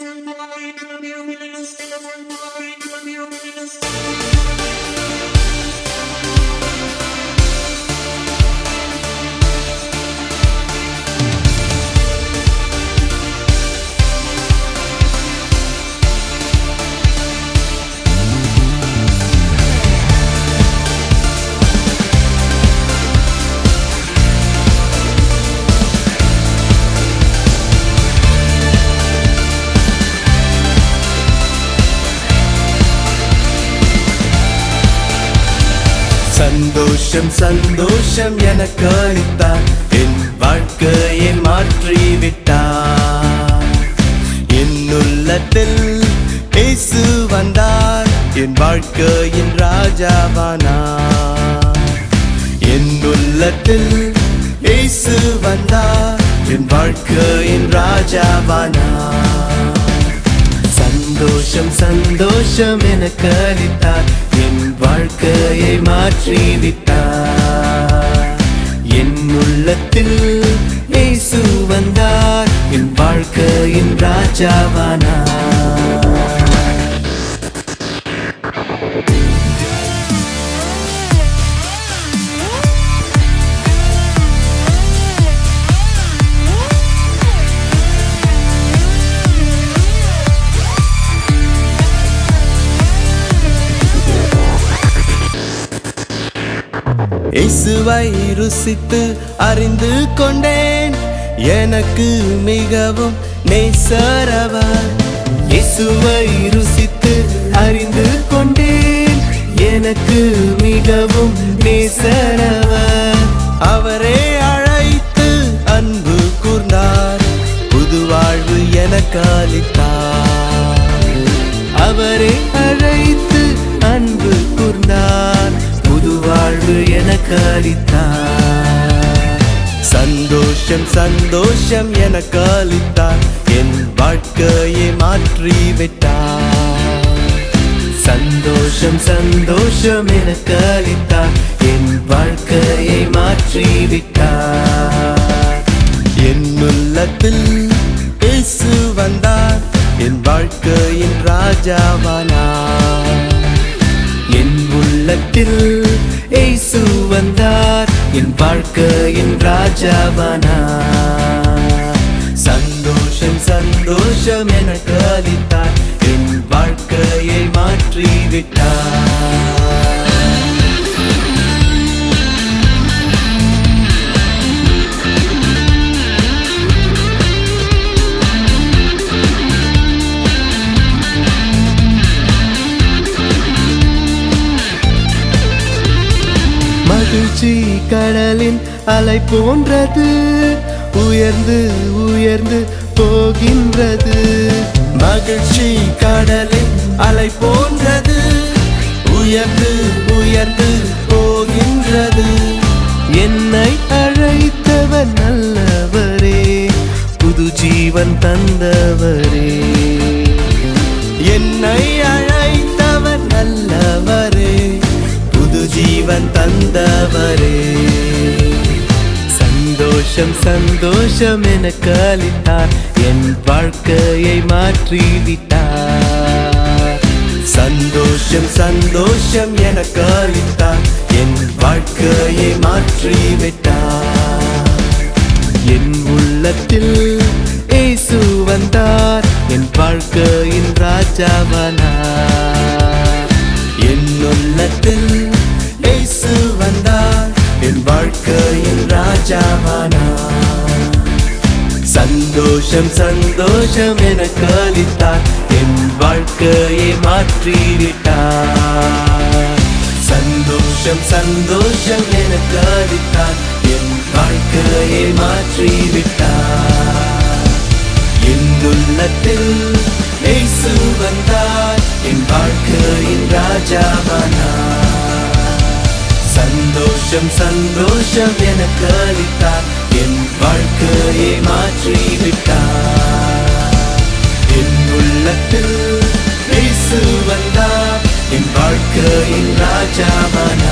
சந்தோஷம் சந்தோஷம் எனக்கு அளித்தார் என் வாழ்க்கையை மாற்றிவிட்டார் என் உள்ளத்தில் இயேசு வந்தார் என் வாழ்க்கையின் ராஜாவானார் என் உள்ளத்தில் இயேசு வந்தார் என் வாழ்க்கையின் ராஜாவானார் சந்தோஷம் சந்தோஷம் எனக்கு அளித்தார் என் வாழ்க்கையை மாற்றிவிட்டார் என் உள்ளத்தில் இயேசு வந்தார் என் வாழ்க்கையின் ராஜாவானார் இயேசுவை ருசித்து அறிந்து கொண்டேன் எனக்கு மிகவும் நேசரவர் இயேசுவை ருசித்து அறிந்து கொண்டேன் எனக்கு மிகவும் நேசரவர் அவரே அழைத்து அன்பு கூர்ந்தார் புது வாழ்வு எனக்கு அளித்தார் அவரே அழைத்து அன்பு கூர்ந்தார் புது வாழ்வு எனக்கு அளித்தார் சந்தோஷம் சந்தோஷம் எனக்கு அளித்தார் என் வாழ்க்கையை மாற்றிவிட்டார் சந்தோஷம் சந்தோஷம் எனக்கு அளித்தார் என் வாழ்க்கையை மாற்றிவிட்டார் என் உள்ளத்தில் இயேசு வந்தார் என் வாழ்க்கையின் ராஜாவானார் என் உள்ளத்தில் இயேசு வந்தார் என் வாழ்க்கையின் ராஜாவானார் சந்தோஷம் சந்தோஷம் எனக்கு அளித்தார் என் வாழ்க்கையை மாற்றிவிட்டார் மகிழ்ச்சி கடலின் அலை போன்றது உயர்ந்து உயர்ந்து போகின்றது மகிழ்ச்சி கடலின் அலை போன்றது உயர்ந்து உயர்ந்து போகின்றது என்னை அழைத்தவர் நல்லவரே புது ஜீவன் தந்தவரே என்னை அழைத்தவர் நல்லவரே புது ஜீவன் தந்தவரே சந்தோஷம் சந்தோஷம் எனக்கு அளித்தார் என் வாழ்க்கையை மாற்றிவிட்டார் சந்தோஷம் சந்தோஷம் எனக்கு அளித்தார் என் வாழ்க்கையை மாற்றிவிட்டார் என் உள்ளத்தில் இயேசு வந்தார் என் வாழ்க்கையின் ராஜாவானார் என் உள்ளத்தில் இயேசு வந்தார் என் வாழ்க்கையின் ராஜாவானார் சந்தோஷம் சந்தோஷம் எனக்கு அளித்தார் என் வாழ்க்கையை மாற்றிவிட்டார் சந்தோஷம் சந்தோஷம் எனக்கு அளித்தார் என் வாழ்க்கையை மாற்றிவிட்டார் என் உள்ளத்தில் இயேசு வந்தார் என் வாழ்க்கையின் ராஜாவானார் சந்தோஷம் சந்தோஷம் எனக்கு அளித்தார் என் வாழ்க்கையை மாற்றிவிட்டார் என் உள்ளத்தில் இயேசு வந்தார் என் வாழ்க்கையின் ராஜாவானார்